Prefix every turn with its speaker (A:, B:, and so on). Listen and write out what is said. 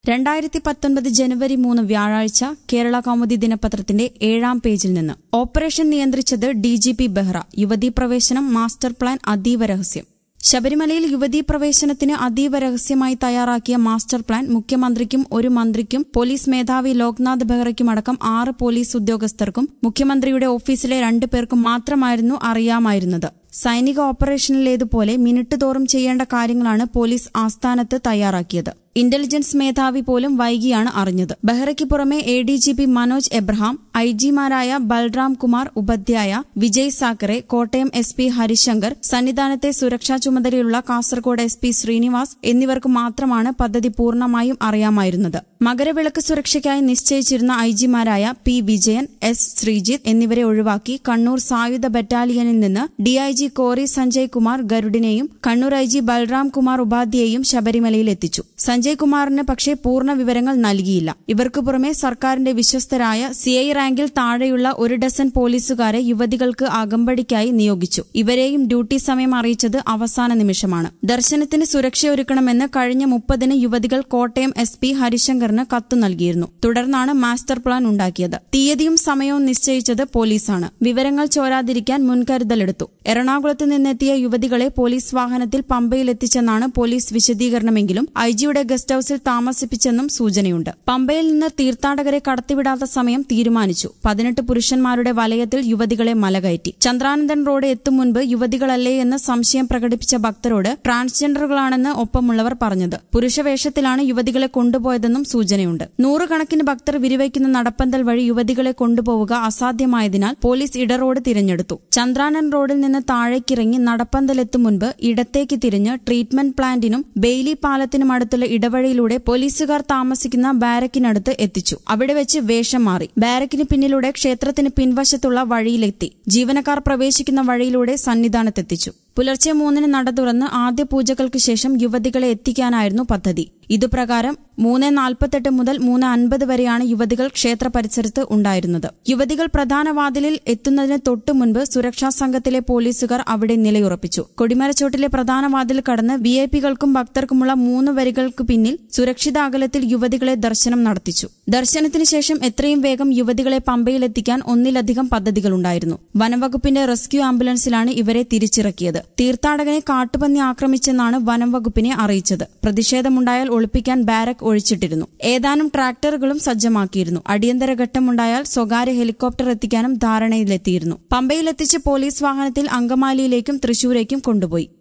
A: രണ്ടായിരത്തി പത്തൊൻപത് ജനുവരി മൂന്ന് വ്യാഴാഴ്ച കേരള കൗമുദി ദിനപത്രത്തിന്റെ ഏഴാം പേജിൽ നിന്ന് ഓപ്പറേഷൻ നിയന്ത്രിച്ചത് ഡി ജി പി ബെഹ്റ യുവതീ പ്രവേശനം മാസ്റ്റർ പ്ലാൻ അതീവ രഹസ്യം ശബരിമലയിൽ യുവതീ പ്രവേശനത്തിന് അതീവ രഹസ്യമായി തയ്യാറാക്കിയ മാസ്റ്റർ പ്ലാൻ മുഖ്യമന്ത്രിക്കും ഒരു മന്ത്രിക്കും പോലീസ് മേധാവി ലോക്നാഥ് ബെഹ്റയ്ക്കുമടക്കം ആറ് പോലീസ് ഉദ്യോഗസ്ഥർക്കും മുഖ്യമന്ത്രിയുടെ ഓഫീസിലെ രണ്ടു പേർക്കും മാത്രമായിരുന്നു അറിയാമായിരുന്നത് സൈനിക ഓപ്പറേഷനിലേതുപോലെ മിനിറ്റ് തോറും ചെയ്യേണ്ട കാര്യങ്ങളാണ് പോലീസ് ആസ്ഥാനത്ത് തയ്യാറാക്കിയത് ഇന്റലിജൻസ് മേധാവി പോലും വൈകിയാണ് അറിഞ്ഞത് ബെഹ്റയ്ക്ക് പുറമെ A D G P Manoj Abraham I ജിമാരായ ബൽറാം കുമാർ ഉപാധ്യായ വിജയ് സാക്കറെ കോട്ടയം എസ് പി ഹരിശങ്കർ സന്നിധാനത്തെ സുരക്ഷാ ചുമതലയുള്ള കാസർഗോഡ് എസ് പി ശ്രീനിവാസ് എന്നിവർക്ക് മാത്രമാണ് പദ്ധതി പൂർണ്ണമായും അറിയാമായിരുന്നത് മകരവിളക്ക് സുരക്ഷയ്ക്കായി നിശ്ചയിച്ചിരുന്ന ഐ ജിമാരായ പി വിജയൻ എസ് ശ്രീജിത്ത് എന്നിവരെ ഒഴിവാക്കി കണ്ണൂർ സായുധ ബറ്റാലിയനിൽ നിന്ന് ഡിഐജി കോറി സഞ്ജയ് കുമാർ ഗരുഡിനെയും കണ്ണൂർ ഐ ജി ബൽറാം കുമാർ ഉപാധ്യയെയും ശബരിമലയിൽ എത്തിച്ചു സഞ്ജയ് കുമാറിന് പക്ഷേ പൂർണ്ണ വിവരങ്ങൾ നൽകിയില്ല ഇവർക്ക് പുറമെ സർക്കാരിന്റെ വിശ്വസ്തരായ സിഐ റാങ്കിൽ താഴെയുള്ള ഒരു ഡസൻ പോലീസുകാരെ യുവതികൾക്ക് അകമ്പടിക്കായി നിയോഗിച്ചു ഇവരെയും ഡ്യൂട്ടി സമയം അറിയിച്ചത് അവസാന നിമിഷമാണ് ദർശനത്തിന് സുരക്ഷയൊരുക്കണമെന്ന് കഴിഞ്ഞ മുപ്പതിന് യുവതികൾ കോട്ടയം എസ് പി ഹരിശങ്കറിന് കത്ത് നൽകിയിരുന്നു തുടർന്നാണ് മാസ്റ്റർ പ്ലാൻ ഉണ്ടാക്കിയത് തീയതിയും സമയവും നിശ്ചയിച്ചത് പോലീസാണ് വിവരങ്ങൾ ചോരാതിരിക്കാൻ മുൻകരുതലെടുത്തു എറണാകുളത്ത് നിന്നെത്തിയ യുവതികളെ പോലീസ് വാഹനത്തിൽ പമ്പയിലെത്തിച്ചെന്നാണ് പോലീസ് വിശദീകരണമെങ്കിലും ഐ ജിയുടെ ഗസ്റ്റ് ഹൌസിൽ താമസിപ്പിച്ചെന്നും സൂചനയുണ്ട് പമ്പയിൽ നിന്ന് തീർത്ഥാടകരെ കടത്തിവിടാത്ത സമയം തീരുമാനിച്ചു പതിനെട്ട് പുരുഷന്മാരുടെ വലയത്തിൽ യുവതികളെ മലകയറ്റി ചന്ദ്രാനന്ദൻ റോഡ് എത്തും മുൻപ് യുവതികളല്ലേ എന്ന് സംശയം പ്രകടിപ്പിച്ച ഭക്തരോട് ട്രാൻസ്ജെൻഡറുകളാണെന്ന് ഒപ്പമുള്ളവർ പറഞ്ഞത് പുരുഷവേഷത്തിലാണ് യുവതികളെ കൊണ്ടുപോയതെന്നും സൂചനയുണ്ട് നൂറുകണക്കിന് ഭക്തർ വിരിവയ്ക്കുന്ന നടപ്പന്തൽ വഴി യുവതികളെ കൊണ്ടുപോവുക അസാധ്യമായതിനാൽ പോലീസ് ഇടറോഡ് തിരഞ്ഞെടുത്തു ചന്ദ്രാനൻ റോഡിൽ നിന്ന് താഴേക്കിറങ്ങി നടപ്പന്തലെത്തും മുൻപ് ഇടത്തേക്ക് തിരിഞ്ഞ് ട്രീറ്റ്മെന്റ് പ്ലാന്റിനും ബെയിലി പാലത്തിനും അടുത്തുള്ള ഇടവഴിയിലൂടെ പോലീസുകാർ താമസിക്കുന്ന ബാരക്കിനടുത്ത് എത്തിച്ചു അവിടെ വെച്ച് വേഷം മാറി ബാരക്കിന് പിന്നിലൂടെ ക്ഷേത്രത്തിന് പിൻവശത്തുള്ള വഴിയിലെത്തി ജീവനക്കാർ പ്രവേശിക്കുന്ന വഴിയിലൂടെ സന്നിധാനത്തെത്തിച്ചു പുലർച്ചെ മൂന്നിന് നട തുറന്ന് ആദ്യ പൂജകൾക്ക് ശേഷം യുവതികളെ എത്തിക്കാനായിരുന്നു പദ്ധതി ഇതുപ്രകാരം മൂന്ന് നാൽപ്പത്തെട്ട് മുതൽ മൂന്ന് അൻപത് വരെയാണ് യുവതികൾ ക്ഷേത്ര പരിസരത്ത് ഉണ്ടായിരുന്നത് യുവതികൾ പ്രധാന വാതിലിൽ എത്തുന്നതിന് തൊട്ടു മുൻപ് സുരക്ഷാ സംഘത്തിലെ പോലീസുകാർ അവിടെ നിലയുറപ്പിച്ചു കൊടിമരച്ചോട്ടിലെ പ്രധാന വാതിൽ കടന്ന് വി ഐ പികൾക്കും ഭക്തർക്കുമുള്ള മൂന്ന് വരികൾക്ക് പിന്നിൽ സുരക്ഷിത അകലത്തിൽ യുവതികളെ ദർശനം നടത്തിച്ചു ദർശനത്തിന് ശേഷം എത്രയും വേഗം യുവതികളെ പമ്പയിലെത്തിക്കാൻ ഒന്നിലധികം പദ്ധതികളുണ്ടായിരുന്നു വനംവകുപ്പിന്റെ റെസ്ക്യൂ ആംബുലൻസിലാണ് ഇവരെ തിരിച്ചിറക്കിയത് തീർത്ഥാടകനെ കാട്ടുപന്നി ആക്രമിച്ചെന്നാണ് വനം വകുപ്പിനെ അറിയിച്ചത് പ്രതിഷേധമുണ്ടായാൽ ഒളിപ്പിക്കാൻ ബാരക് ഒഴിച്ചിട്ടിരുന്നു ഏതാനും ട്രാക്ടറുകളും സജ്ജമാക്കിയിരുന്നു അടിയന്തര ഘട്ടമുണ്ടായാൽ സ്വകാര്യ ഹെലികോപ്റ്റർ എത്തിക്കാനും ധാരണയിലെത്തിയിരുന്നു പമ്പയിലെത്തിച്ച് പോലീസ് വാഹനത്തിൽ അങ്കമാലിയിലേക്കും തൃശൂരേക്കും കൊണ്ടുപോയി